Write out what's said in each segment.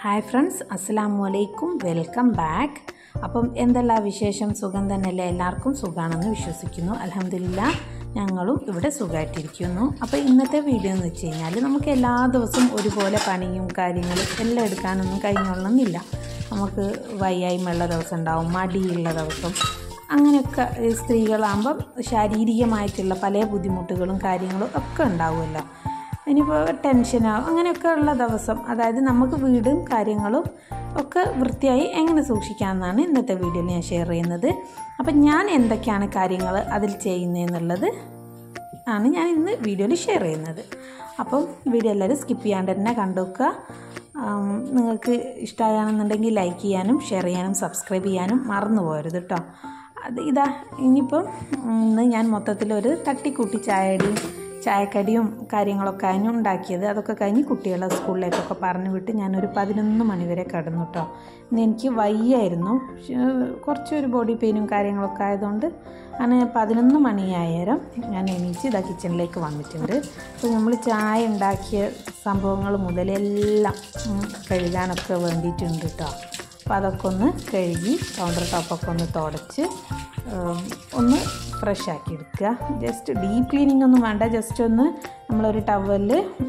hi friends അസ്സാം വലൈക്കും welcome back അപ്പം എന്തെല്ലാം വിശേഷം സുഖം തന്നെയല്ലേ എല്ലാവർക്കും സുഖമാണെന്ന് വിശ്വസിക്കുന്നു അലഹമില്ല ഞങ്ങളും ഇവിടെ സുഖമായിട്ടിരിക്കുന്നു അപ്പോൾ ഇന്നത്തെ വീഡിയോ എന്ന് വെച്ച് കഴിഞ്ഞാൽ നമുക്ക് എല്ലാ ദിവസവും ഒരുപോലെ പണിയും കാര്യങ്ങളും എല്ലാം എടുക്കാനൊന്നും കഴിഞ്ഞോളണമെന്നില്ല നമുക്ക് വയ്യായ്മയുള്ള ദിവസം ഉണ്ടാവും മടിയുള്ള ദിവസം അങ്ങനെയൊക്കെ ഈ സ്ത്രീകളാകുമ്പം ശാരീരികമായിട്ടുള്ള പല ബുദ്ധിമുട്ടുകളും കാര്യങ്ങളും ഒക്കെ ഉണ്ടാവുമല്ലോ ഇനിയിപ്പോൾ ടെൻഷനോ അങ്ങനെയൊക്കെ ഉള്ള ദിവസം അതായത് നമുക്ക് വീടും കാര്യങ്ങളും ഒക്കെ വൃത്തിയായി എങ്ങനെ സൂക്ഷിക്കാമെന്നാണ് ഇന്നത്തെ വീഡിയോയിൽ ഞാൻ ഷെയർ ചെയ്യുന്നത് അപ്പം ഞാൻ എന്തൊക്കെയാണ് കാര്യങ്ങൾ അതിൽ ചെയ്യുന്നതെന്നുള്ളത് ആണ് ഞാൻ ഇന്ന് വീഡിയോയിൽ ഷെയർ ചെയ്യുന്നത് അപ്പം വീഡിയോ എല്ലാവരും സ്കിപ്പ് ചെയ്യാണ്ട് തന്നെ കണ്ടുവെക്കുക ആം, നിങ്ങൾക്ക് ഇഷ്ടമാണെന്നുണ്ടെങ്കിൽ ലൈക്ക് ചെയ്യാനും ഷെയർ ചെയ്യാനും സബ്സ്ക്രൈബ് ചെയ്യാനും മറന്നു പോകരുത് കേട്ടോ അത് ഇതാ ഇനിയിപ്പം ഇന്ന് ഞാൻ മൊത്തത്തിലൊരു തട്ടിക്കൂട്ടി ചായയുടെയും ചായക്കടിയും കാര്യങ്ങളൊക്കെ അതിന് ഉണ്ടാക്കിയത് അതൊക്കെ കഴിഞ്ഞ് കുട്ടികളെ സ്കൂളിലേക്കൊക്കെ പറഞ്ഞു വിട്ട് ഞാനൊരു പതിനൊന്ന് മണി വരെ കിടന്നു കേട്ടോ ഇന്ന് എനിക്ക് വയ്യായിരുന്നു പക്ഷേ കുറച്ചൊരു ബോഡി പെയിനും കാര്യങ്ങളൊക്കെ ആയതുകൊണ്ട് അങ്ങനെ പതിനൊന്ന് മണിയായേരം ഞാൻ എണീച്ച് ഇതാ കിച്ചണിലേക്ക് വന്നിട്ടുണ്ട് അപ്പോൾ നമ്മൾ ചായ ഉണ്ടാക്കിയ സംഭവങ്ങൾ മുതലെല്ലാം ഉം, കഴുകാനൊക്കെ വേണ്ടിയിട്ടുണ്ട് കേട്ടോ അപ്പോൾ അതൊക്കെ ഒന്ന് കഴുകി കൗണ്ടർ ടോപ്പൊക്കെ ഒന്ന് തുടച്ച് ഉം, ഒന്ന് ഫ്രഷ് ആക്കി എടുക്കുക ജസ്റ്റ് ഡീപ്പ് ക്ലീനിങ് ഒന്നും വേണ്ട ജസ്റ്റ് ഒന്ന് നമ്മളൊരു ടവലിൽ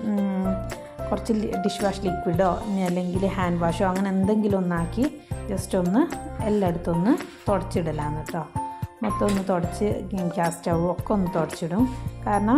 കുറച്ച് ഡിഷ് വാഷ് ലിക്വിഡോ ഇനി അല്ലെങ്കിൽ ഹാൻഡ് വാഷോ അങ്ങനെ എന്തെങ്കിലും ഒന്നാക്കി ജസ്റ്റ് ഒന്ന് എല്ലായിടത്തും ഒന്ന് തുടച്ചിടലാന്ന് കേട്ടോ മൊത്തം ഒന്ന് തുടച്ച് ഗ്യാസ് സ്റ്റൗ ഒക്കെ ഒന്ന് തുടച്ചിടും കാരണം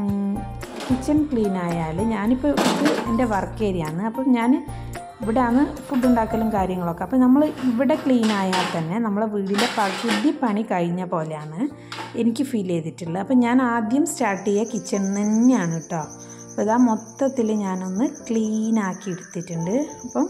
കിച്ചൺ ക്ലീൻ ആയാൽ ഞാനിപ്പോൾ ഇത് എൻ്റെ വർക്ക് ഏരിയ ആണ് അപ്പം ഞാൻ ഇവിടെയാണ് ഫുഡ് ഉണ്ടാക്കലും കാര്യങ്ങളൊക്കെ അപ്പോൾ നമ്മൾ ഇവിടെ ക്ലീൻ ആയാൽ തന്നെ നമ്മളെ വീടിലെ പകുതി പണി കഴിഞ്ഞ പോലെയാണ് എനിക്ക് ഫീൽ ചെയ്തിട്ടുള്ളത് അപ്പം ഞാൻ ആദ്യം സ്റ്റാർട്ട് ചെയ്യുക കിച്ചൺ തന്നെയാണ് കേട്ടോ അപ്പോൾ ഇതാ മൊത്തത്തിൽ ഞാനൊന്ന് ക്ലീൻ ആക്കി എടുത്തിട്ടുണ്ട് അപ്പം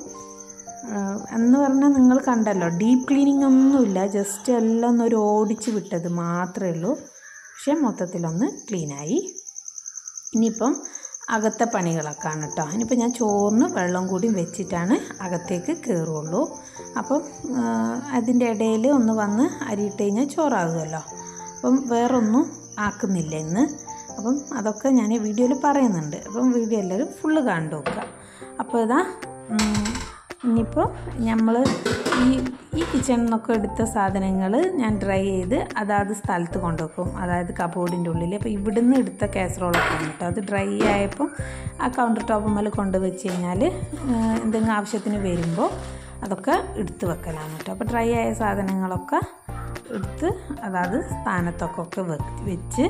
ആഹ് എന്ന് പറഞ്ഞാൽ നിങ്ങൾ കണ്ടല്ലോ ഡീപ്പ് ക്ലീനിങ് ഒന്നുമില്ല ജസ്റ്റ് എല്ലാം ഒന്ന് ഒരു ഓടിച്ച് വിട്ടത് മാത്രമേ ഉള്ളൂ പക്ഷേ മൊത്തത്തിലൊന്ന് ക്ലീനായി ഇനിയിപ്പം അകത്തെ പണികളൊക്കെയാണ് കേട്ടോ ഇനിയിപ്പോൾ ഞാൻ ചോറിന് വെള്ളം കൂടി വെച്ചിട്ടാണ് അകത്തേക്ക് കയറുള്ളൂ അപ്പം അതിൻ്റെ ഇടയിൽ ഒന്ന് വന്ന് അരിയിട്ട് കഴിഞ്ഞാൽ ചോറാകുമല്ലോ അപ്പം വേറൊന്നും ആക്കുന്നില്ല ഇന്ന് അപ്പം അതൊക്കെ ഞാൻ വീഡിയോയിൽ പറയുന്നുണ്ട് അപ്പം വീഡിയോ എല്ലാവരും ഫുള്ള് കണ്ടു നോക്കുക അപ്പോൾ ഇതാ ഉം, ഇനിയിപ്പോൾ നമ്മൾ ഈ ഈ കിച്ചണിൽ നിന്നൊക്കെ എടുത്ത സാധനങ്ങൾ ഞാൻ ഡ്രൈ ചെയ്ത് അതാത് സ്ഥലത്ത് കൊണ്ടുവെക്കും അതായത് കബോർഡിൻ്റെ ഉള്ളിൽ അപ്പോൾ ഇവിടുന്ന് എടുത്ത കാസറോളൊക്കെ ആണ് കേട്ടോ അത് ഡ്രൈ ആയപ്പം ആ കൗണ്ടർ ടോപ്പ് മേലെ കൊണ്ടുവച്ച് കഴിഞ്ഞാൽ എന്തെങ്കിലും ആവശ്യത്തിന് വരുമ്പോൾ അതൊക്കെ എടുത്ത് വെക്കലാണ് കേട്ടോ അപ്പോൾ ഡ്രൈ ആയ സാധനങ്ങളൊക്കെ എടുത്ത് അതാത് സ്ഥാനത്തൊക്കെ ഒക്കെ വെ- വെച്ച്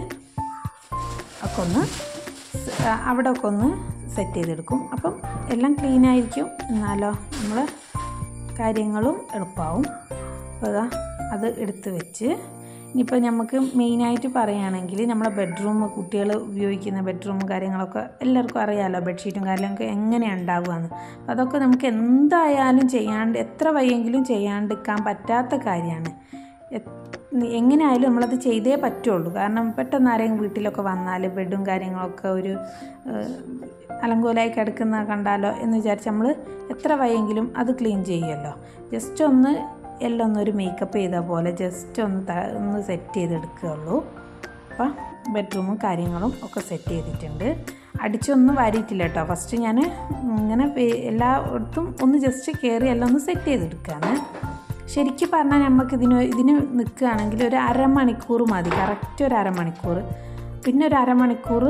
ഒക്കെ ഒന്ന് സ- അവിടെ ഒക്കെ ഒന്ന് സെറ്റ് ചെയ്തെടുക്കും അപ്പം എല്ലാം ക്ലീൻ ആയിരിക്കും എന്നാലോ നമ്മൾ കാര്യങ്ങളും എളുപ്പമാവും അപ്പോൾ അതാ അത് എടുത്ത് വെച്ച് ഇനിയിപ്പോൾ നമുക്ക് മെയിനായിട്ട് പറയുകയാണെങ്കിൽ നമ്മളെ ബെഡ്റൂം കുട്ടികൾ ഉപയോഗിക്കുന്ന ബെഡ്റൂം കാര്യങ്ങളൊക്കെ എല്ലാവർക്കും അറിയാമല്ലോ ബെഡ്ഷീറ്റും കാര്യങ്ങളൊക്കെ എങ്ങനെയാണ് ഉണ്ടാവുകയെന്ന് അപ്പോൾ അതൊക്കെ നമുക്ക് എന്തായാലും ചെയ്യാണ്ട് എത്ര വയ്യെങ്കിലും ചെയ്യാണ്ടിരിക്കാൻ പറ്റാത്ത കാര്യമാണ് എ- എങ്ങനെയായാലും നമ്മളത് ചെയ്തേ പറ്റുള്ളൂ കാരണം പെട്ടെന്ന് ആരെങ്കിലും വീട്ടിലൊക്കെ വന്നാൽ ബെഡും കാര്യങ്ങളൊക്കെ ഒരു ഏഹ്, അലങ്കോലായി കിടക്കുന്ന കണ്ടാലോ എന്ന് വിചാരിച്ച് നമ്മൾ എത്ര വയ്യെങ്കിലും അത് ക്ലീൻ ചെയ്യുമല്ലോ ജസ്റ്റ് ഒന്ന് എല്ലാം ഒന്ന് ഒരു മേക്കപ്പ് ചെയ്ത പോലെ ജസ്റ്റ് ഒന്ന് ത- ഒന്ന് സെറ്റ് ചെയ്തെടുക്കുകയുള്ളൂ അപ്പം ബെഡ്റൂമും കാര്യങ്ങളും ഒക്കെ സെറ്റ് ചെയ്തിട്ടുണ്ട് അടിച്ചൊന്നും വാരിയിട്ടില്ല കേട്ടോ ഫസ്റ്റ് ഞാൻ ഇങ്ങനെ വേ- എല്ലായിടത്തും ഒന്ന് ജസ്റ്റ് കയറി എല്ലാം ഒന്ന് സെറ്റ് ചെയ്തെടുക്കുകയാണ് ശരിക്കും പറഞ്ഞാൽ നമുക്ക് ഇതിന് ഇതിന് നിൽക്കുകയാണെങ്കിൽ ഒരു അരമണിക്കൂർ മതി കറക്റ്റ് ഒരു അരമണിക്കൂർ പിന്നെ ഒരു അരമണിക്കൂർ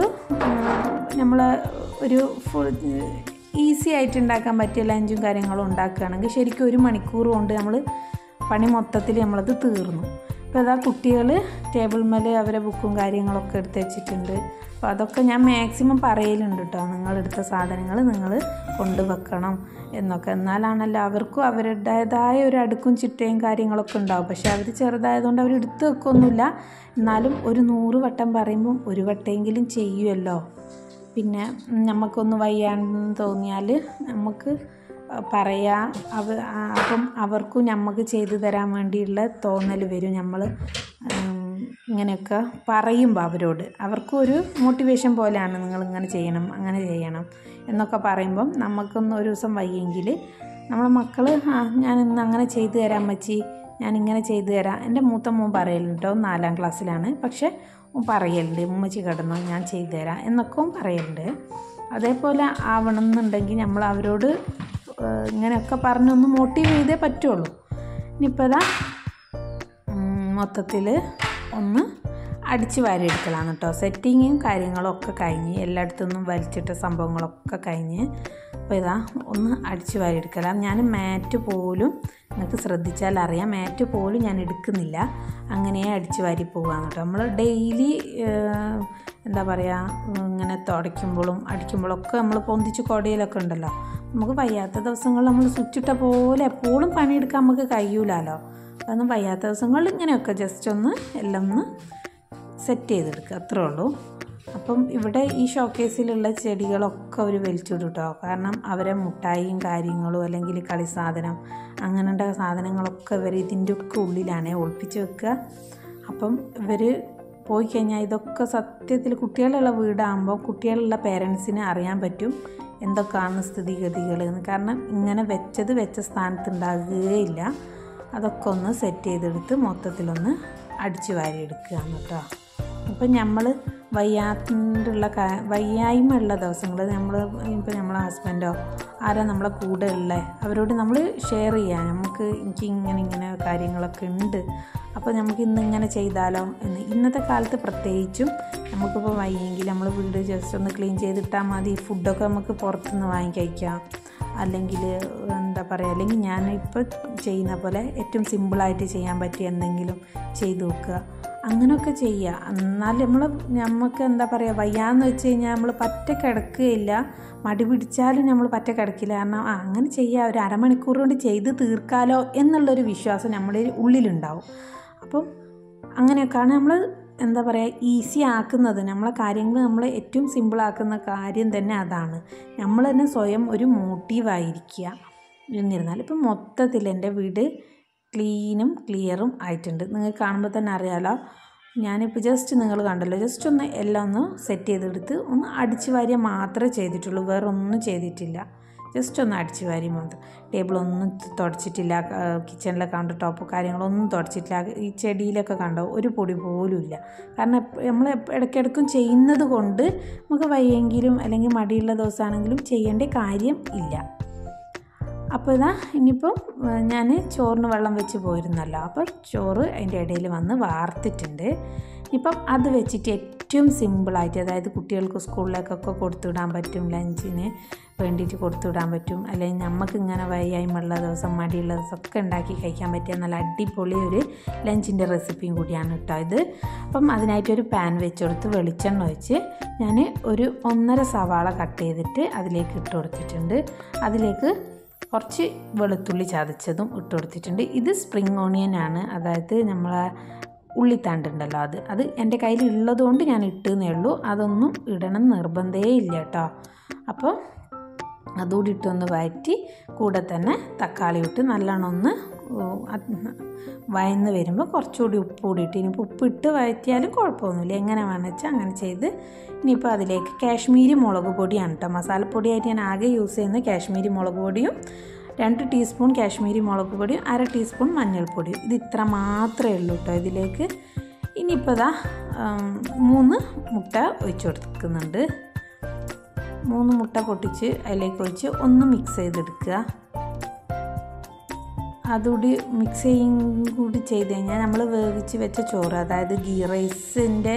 നമ്മൾ ഒരു ഫുൾ ഈസി ആയിട്ട് ഉണ്ടാക്കാൻ പറ്റിയ ലഞ്ചും കാര്യങ്ങളും ഉണ്ടാക്കുകയാണെങ്കിൽ ശരിക്കും ഒരു മണിക്കൂർ കൊണ്ട് നമ്മൾ പണി മൊത്തത്തിൽ നമ്മളത് തീർന്നു അപ്പോൾ അതാ കുട്ടികൾ ടേബിൾ മേലെ അവരെ ബുക്കും കാര്യങ്ങളൊക്കെ എടുത്ത് വെച്ചിട്ടുണ്ട് അപ്പോൾ അതൊക്കെ ഞാൻ മാക്സിമം പറയലുണ്ട് കേട്ടോ നിങ്ങളെടുത്ത സാധനങ്ങൾ നിങ്ങൾ കൊണ്ടുവെക്കണം എന്നൊക്കെ എന്നാലാണല്ലോ അവർക്കും അവരുടേതായ ഒരു അടുക്കും ചിട്ടയും കാര്യങ്ങളൊക്കെ ഉണ്ടാവും പക്ഷേ അവർ ചെറുതായതുകൊണ്ട് അവർ എടുത്ത് വെക്കൊന്നുമില്ല എന്നാലും ഒരു നൂറ് വട്ടം പറയുമ്പം ഒരു വട്ടമെങ്കിലും ചെയ്യുമല്ലോ പിന്നെ നമുക്കൊന്ന് വയ്യാണ്ടെന്ന് തോന്നിയാൽ നമുക്ക് പറയാം അവ ആ- അപ്പം അവർക്കും നമുക്ക് ചെയ്തു തരാൻ വേണ്ടിയുള്ള തോന്നൽ വരും നമ്മൾ ഇങ്ങനെയൊക്കെ പറയുമ്പോൾ അവരോട് അവർക്കും ഒരു മോട്ടിവേഷൻ പോലെയാണ് നിങ്ങൾ ഇങ്ങനെ ചെയ്യണം അങ്ങനെ ചെയ്യണം എന്നൊക്കെ പറയുമ്പം നമുക്കൊന്ന് ഒരു ദിവസം വയ്യെങ്കിൽ നമ്മളെ മക്കൾ ആ ഞാൻ ഇന്ന് അങ്ങനെ ചെയ്തു തരാം മച്ചി ഞാൻ ഇങ്ങനെ ചെയ്തു തരാം എൻ്റെ മൂത്ത മോൻ പറയലുണ്ട് കേട്ടോ നാലാം ക്ലാസ്സിലാണ് പക്ഷേ ഓൻ പറയലുണ്ട് ഉമ്മച്ചി കിടന്നോ ഞാൻ ചെയ്തു തരാം എന്നൊക്കെ ഓൻ പറയലുണ്ട് അതേപോലെ ആവണം എന്നുണ്ടെങ്കിൽ നമ്മൾ അവരോട് ഏഹ്, ഇങ്ങനെയൊക്കെ പറഞ്ഞൊന്ന് മോട്ടീവ് ചെയ്തേ പറ്റുള്ളൂ ഇനിയിപ്പോൾ ഇതാ മൊത്തത്തിൽ ഒന്ന് അടിച്ച് വാരിയെടുക്കലാണ് കേട്ടോ സെറ്റിങ്ങും കാര്യങ്ങളും ഒക്കെ കഴിഞ്ഞ് എല്ലായിടത്തുനിന്നും വലിച്ചിട്ട സംഭവങ്ങളൊക്കെ കഴിഞ്ഞ് അപ്പോൾ ഇതാ ഒന്ന് അടിച്ച് വാരിയെടുക്കലാണ് ഞാൻ മാറ്റ് പോലും നിങ്ങൾക്ക് ശ്രദ്ധിച്ചാൽ അറിയാം മാറ്റ് പോലും ഞാൻ എടുക്കുന്നില്ല അങ്ങനെ അടിച്ച് വാരി പോകാന്ന് കേട്ടോ നമ്മൾ ഡെയിലി എന്താ പറയുക ഇങ്ങനെ തുടയ്ക്കുമ്പോഴും അടിക്കുമ്പോഴൊക്കെ നമ്മൾ പൊന്തിച്ച് കൊടയിലൊക്കെ ഉണ്ടല്ലോ നമുക്ക് വയ്യാത്ത ദിവസങ്ങളിൽ നമ്മൾ സ്വിച്ചിട്ട പോലെ എപ്പോഴും പണിയെടുക്കാൻ നമുക്ക് കഴിയൂലല്ലോ അതൊന്നും വയ്യാത്ത ദിവസങ്ങളിൽ ഇങ്ങനെയൊക്കെ ജസ്റ്റ് ഒന്ന് എല്ലാം ഒന്ന് സെറ്റ് ചെയ്തെടുക്കുക അത്രേ ഉള്ളൂ അപ്പം ഇവിടെ ഈ ഷോക്കേസിലുള്ള ചെടികളൊക്കെ അവർ വലിച്ചിടും കേട്ടോ കാരണം അവരെ മുട്ടായിയും കാര്യങ്ങളും അല്ലെങ്കിൽ കളി സാധനം അങ്ങനെയുള്ള സാധനങ്ങളൊക്കെ ഇവർ ഇതിൻ്റെ ഒക്കെ ഉള്ളിലാണ് ഒളിപ്പിച്ച് വെക്കുക അപ്പം ഇവർ പോയി കഴിഞ്ഞാൽ ഇതൊക്കെ സത്യത്തിൽ കുട്ടികളുള്ള വീടാകുമ്പോൾ കുട്ടികളുള്ള പേരൻസിന് അറിയാൻ പറ്റും എന്തൊക്കെയാണ് സ്ഥിതിഗതികൾ എന്ന് കാരണം ഇങ്ങനെ വെച്ചത് വെച്ച സ്ഥാനത്ത് ഉണ്ടാകുകയില്ല അതൊക്കെ ഒന്ന് സെറ്റ് ചെയ്തെടുത്ത് മൊത്തത്തിലൊന്ന് അടിച്ചു വാരി എടുക്കുകയാണ് കേട്ടോ അപ്പം നമ്മൾ വയ്യാണ്ടുള്ള വയ്യായ്മ ഉള്ള ദിവസങ്ങൾ നമ്മൾ ഇപ്പോൾ നമ്മളെ ഹസ്ബൻഡോ ആരാ നമ്മളെ കൂടെ ഉള്ള അവരോട് നമ്മൾ ഷെയർ ചെയ്യാം നമുക്ക് എനിക്ക് ഇങ്ങനെ ഇങ്ങനെ കാര്യങ്ങളൊക്കെ ഉണ്ട് അപ്പോൾ നമുക്ക് ഇന്ന് ഇങ്ങനെ ചെയ്താലോ എന്ന് ഇന്നത്തെ കാലത്ത് പ്രത്യേകിച്ചും നമുക്കിപ്പോൾ വയ്യെങ്കിൽ നമ്മൾ വീട് ജസ്റ്റ് ഒന്ന് ക്ലീൻ ചെയ്തിട്ടാൽ മതി ഫുഡൊക്കെ നമുക്ക് പുറത്തുനിന്ന് വാങ്ങി കഴിക്കാം അല്ലെങ്കിൽ എന്താ പറയുക അല്ലെങ്കിൽ ഞാൻ ഇപ്പോൾ ചെയ്യുന്ന പോലെ ഏറ്റവും സിമ്പിളായിട്ട് ചെയ്യാൻ പറ്റിയ എന്തെങ്കിലും ചെയ്തു നോക്കുക അങ്ങനെയൊക്കെ ചെയ്യുക എന്നാൽ നമ്മൾ നമുക്ക് എന്താ പറയുക വയ്യാന്ന് വെച്ച് കഴിഞ്ഞാൽ നമ്മൾ പറ്റ കിടക്കുകയില്ല മടി പിടിച്ചാലും നമ്മൾ പറ്റ കിടക്കില്ല കാരണം ആ അങ്ങനെ ചെയ്യുക ഒരു അരമണിക്കൂർ കൊണ്ട് ചെയ്ത് തീർക്കാലോ എന്നുള്ളൊരു വിശ്വാസം നമ്മുടെ ഉള്ളിലുണ്ടാവും അപ്പം അങ്ങനെയൊക്കെയാണ് നമ്മൾ എന്താ പറയുക ഈസി ആക്കുന്നത് നമ്മളെ കാര്യങ്ങൾ നമ്മൾ ഏറ്റവും സിമ്പിളാക്കുന്ന കാര്യം തന്നെ അതാണ് നമ്മൾ തന്നെ സ്വയം ഒരു മോട്ടീവായിരിക്കുക എന്നിരുന്നാൽ ഇപ്പം മൊത്തത്തിൽ എൻ്റെ വീട് ക്ലീനും ക്ലിയറും ആയിട്ടുണ്ട് നിങ്ങൾക്ക് കാണുമ്പോൾ തന്നെ അറിയാലോ ഞാനിപ്പോൾ ജസ്റ്റ് നിങ്ങൾ കണ്ടല്ലോ ജസ്റ്റ് ഒന്ന് എല്ലാം ഒന്ന് സെറ്റ് ചെയ്തെടുത്ത് ഒന്ന് അടിച്ചു വാരിയ മാത്രമേ ചെയ്തിട്ടുള്ളൂ വേറെ ഒന്നും ചെയ്തിട്ടില്ല ജസ്റ്റ് ഒന്ന് അടിച്ചു വാരി മാത്രം ടേബിളൊന്നും തുടച്ചിട്ടില്ല കിച്ചണിലെ കൗണ്ടർ ടോപ്പ് കാര്യങ്ങളൊന്നും തുടച്ചിട്ടില്ല ഈ ചെടിയിലൊക്കെ കണ്ടോ ഒരു പൊടി പോലും ഇല്ല കാരണം നമ്മൾ ഇടയ്ക്കിടയ്ക്കും ചെയ്യുന്നത് കൊണ്ട് നമുക്ക് വയ്യെങ്കിലും അല്ലെങ്കിൽ മടിയുള്ള ദിവസമാണെങ്കിലും ചെയ്യേണ്ട കാര്യം ഇല്ല അപ്പോൾ ഇതാ ഇനിയിപ്പം ഞാൻ ചോറിന് വെള്ളം വെച്ച് പോയിരുന്നല്ലോ അപ്പോൾ ചോറ് അതിൻ്റെ ഇടയിൽ വന്ന് വാർത്തിട്ടുണ്ട് ഇപ്പം അത് വെച്ചിട്ട് ഏറ്റവും സിമ്പിളായിട്ട് അതായത് കുട്ടികൾക്ക് സ്കൂളിലേക്കൊക്കെ കൊടുത്തുവിടാൻ പറ്റും ലഞ്ചിന് വേണ്ടിയിട്ട് കൊടുത്തുവിടാൻ പറ്റും അല്ലെങ്കിൽ നമുക്ക് ഇങ്ങനെ വയ്യായ്മയുള്ള ദിവസം മടിയുള്ള ദിവസമൊക്കെ ഉണ്ടാക്കി കഴിക്കാൻ പറ്റിയ നല്ല അടിപൊളി ഒരു ലഞ്ചിൻ്റെ റെസിപ്പിയും കൂടിയാണ് കേട്ടോ ഇത് അപ്പം അതിനായിട്ടൊരു പാൻ വെച്ചെടുത്ത് വെളിച്ചെണ്ണ ഒഴിച്ച് ഞാൻ ഒരു ഒന്നര സവാള കട്ട് ചെയ്തിട്ട് അതിലേക്ക് ഇട്ട് കൊടുത്തിട്ടുണ്ട് അതിലേക്ക് കുറച്ച് വെളുത്തുള്ളി ചതച്ചതും ഇട്ട് കൊടുത്തിട്ടുണ്ട് ഇത് സ്പ്രിങ് ഓണിയൻ ആണ് അതായത് നമ്മളെ ഉള്ളിത്തണ്ടുണ്ടല്ലോ അത് അത് എൻ്റെ കയ്യിൽ ഉള്ളതുകൊണ്ട് ഞാൻ ഇട്ടെന്നേ ഉള്ളൂ അതൊന്നും ഇടണം നിർബന്ധമേ ഇല്ല കേട്ടോ അപ്പോൾ അതുകൂടി ഇട്ടൊന്ന് വഴറ്റി കൂടെ തന്നെ തക്കാളി ഇട്ട് നല്ലോണം ഒന്ന് വയന്ന് വരുമ്പോൾ കുറച്ചുകൂടി ഉപ്പ് കൂടി ഇട്ട് ഇനിയിപ്പോൾ ഉപ്പിട്ട് വഴറ്റിയാലും കുഴപ്പമൊന്നുമില്ല എങ്ങനെ വേണമെന്ന് വെച്ചാൽ അങ്ങനെ ചെയ്ത് ഇനിയിപ്പോൾ അതിലേക്ക് കാശ്മീരി മുളക് പൊടിയാണ് കേട്ടോ മസാലപ്പൊടിയായിട്ട് ഞാൻ ആകെ യൂസ് ചെയ്യുന്നത് കാശ്മീരി മുളക് പൊടിയും രണ്ട് ടീസ്പൂൺ കാശ്മീരി മുളക് പൊടിയും അര ടീസ്പൂൺ മഞ്ഞൾപ്പൊടിയും ഇത് ഇത്ര മാത്രമേ ഉള്ളൂ കേട്ടോ ഇതിലേക്ക് ഇനിയിപ്പോൾ ഇതാ മൂന്ന് മുട്ട ഒഴിച്ചു കൊടുക്കുന്നുണ്ട് മൂന്ന് മുട്ട പൊട്ടിച്ച് അതിലേക്ക് ഒഴിച്ച് ഒന്ന് മിക്സ് ചെയ്തെടുക്കുക അതുകൂടി മിക്സ് ചെയ്യും കൂടി ചെയ്ത് കഴിഞ്ഞാൽ നമ്മൾ വേവിച്ച് വെച്ച ചോറ് അതായത് ഗീ റൈസിൻ്റെ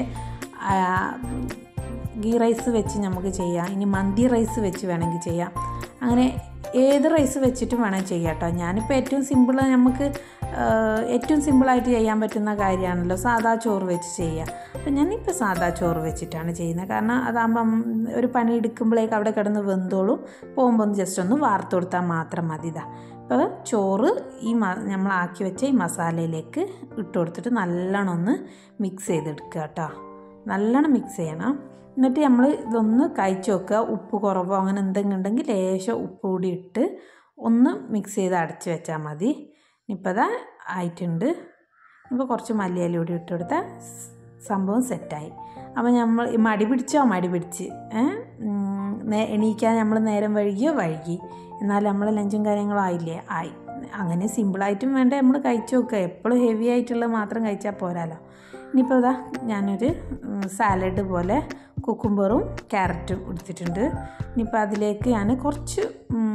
ഗീ റൈസ് വെച്ച് നമുക്ക് ചെയ്യാം ഇനി മന്തി റൈസ് വെച്ച് വേണമെങ്കിൽ ചെയ്യാം അങ്ങനെ ഏത് റൈസ് വെച്ചിട്ടും വേണം ചെയ്യാം കേട്ടോ ഞാനിപ്പോൾ ഏറ്റവും സിമ്പിൾ നമുക്ക് ഏറ്റവും സിമ്പിളായിട്ട് ചെയ്യാൻ പറ്റുന്ന കാര്യമാണല്ലോ സാദാ ചോറ് വെച്ച് ചെയ്യുക അപ്പം ഞാനിപ്പോൾ സാദാ ചോറ് വെച്ചിട്ടാണ് ചെയ്യുന്നത് കാരണം അതാകുമ്പം ഒരു പണി എടുക്കുമ്പോഴേക്ക് അവിടെ കിടന്ന് വെന്തോളും പോകുമ്പോൾ ഒന്ന് ജസ്റ്റ് ഒന്ന് വാർത്ത് കൊടുത്താൽ മാത്രം മതി ഇതാ ഇപ്പോൾ ചോറ് ഈ മ നമ്മളാക്കി വെച്ച ഈ മസാലയിലേക്ക് ഇട്ട് കൊടുത്തിട്ട് നല്ലോണം ഒന്ന് മിക്സ് ചെയ്തെടുക്കുക കേട്ടോ നല്ലോണം മിക്സ് ചെയ്യണം എന്നിട്ട് നമ്മൾ ഇതൊന്ന് കഴിച്ച് നോക്കുക ഉപ്പ് കുറവോ അങ്ങനെ എന്തെങ്കിലും ഉണ്ടെങ്കിൽ ലേശം ഉപ്പ് കൂടി ഇട്ട് ഒന്ന് മിക്സ് ചെയ്ത് അടച്ച് വെച്ചാൽ മതി ഇനിയിപ്പോൾ അതാ ആയിട്ടുണ്ട് ഇപ്പോൾ കുറച്ച് മല്ലിയില കൂടി ഇട്ട് കൊടുത്താൽ സംഭവം സെറ്റായി അപ്പോൾ നമ്മൾ മടി പിടിച്ചോ മടി പിടിച്ച് എണീക്കാൻ നമ്മൾ നേരം വഴുകിയോ വഴുകി എന്നാൽ നമ്മൾ ലഞ്ചും കാര്യങ്ങളും ആയില്ലേ ആയി അങ്ങനെ സിമ്പിളായിട്ടും വേണ്ട നമ്മൾ കഴിച്ചു നോക്കുക എപ്പോഴും ഹെവി ആയിട്ടുള്ളത് മാത്രം കഴിച്ചാൽ പോരാലോ ഇനിയിപ്പോൾ ഇതാ ഞാനൊരു സാലഡ് പോലെ കുക്കുംബറും ക്യാരറ്റും എടുത്തിട്ടുണ്ട് ഇനിയിപ്പോൾ അതിലേക്ക് ഞാൻ കുറച്ച്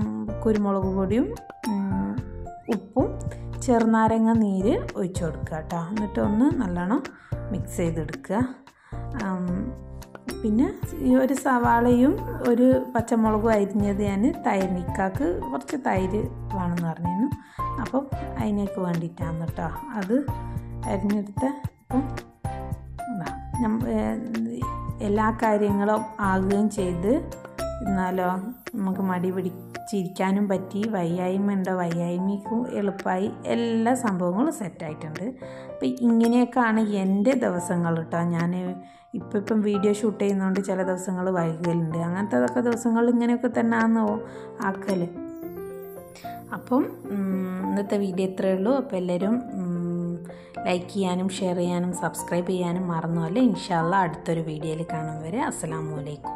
കുരുമുളക് പൊടിയും ഉം, ഉപ്പും ചെറുനാരങ്ങ നീര് ഒഴിച്ചു കൊടുക്കുക കേട്ടോ എന്നിട്ട് ഒന്ന് നല്ലോണം മിക്സ് ചെയ്തെടുക്കുക ആം, പിന്നെ ഈ ഒരു സവാളയും ഒരു പച്ചമുളകും അരിഞ്ഞത് ഞാൻ തൈരിക്കാക്ക് കുറച്ച് തൈര് വേണമെന്ന് പറഞ്ഞിരുന്നു അപ്പം അതിനേക്ക് വേണ്ടിയിട്ടാണ് കേട്ടോ അത് അരിഞ്ഞെടുത്ത അപ്പം ഇതാ, നമ്മ- ഏ, എല്ലാ കാര്യങ്ങളും ആകുകയും ചെയ്ത് എന്നാലോ നമുക്ക് മടി പിടിച്ചിരിക്കാനും പറ്റി വയ്യായ്മ ഉണ്ടോ വയ്യായ്മയ്ക്കും എളുപ്പമായി എല്ലാ സംഭവങ്ങളും സെറ്റായിട്ടുണ്ട് അപ്പം ഇങ്ങനെയൊക്കെയാണ് എൻ്റെ ദിവസങ്ങൾ കേട്ടോ ഞാൻ ഇപ്പം ഇപ്പം വീഡിയോ ഷൂട്ട് ചെയ്യുന്നതുകൊണ്ട് ചില ദിവസങ്ങൾ വൈകലുണ്ട് അങ്ങനത്തെ ദിവസങ്ങളിൽ ഇങ്ങനെയൊക്കെ തന്നെയാണെന്നോ ആക്കൽ അപ്പം ഉം, ഇന്നത്തെ വീഡിയോ ഇത്രയേ ഉള്ളൂ അപ്പോൾ എല്ലാവരും ലൈക്ക് ചെയ്യാനും ഷെയർ ചെയ്യാനും സബ്സ്ക്രൈബ് ചെയ്യാനും മറന്നുമല്ല ഇൻഷാല്ല അടുത്തൊരു വീഡിയോയിൽ കാണും വരെ അസ്സലാമു അലൈക്കും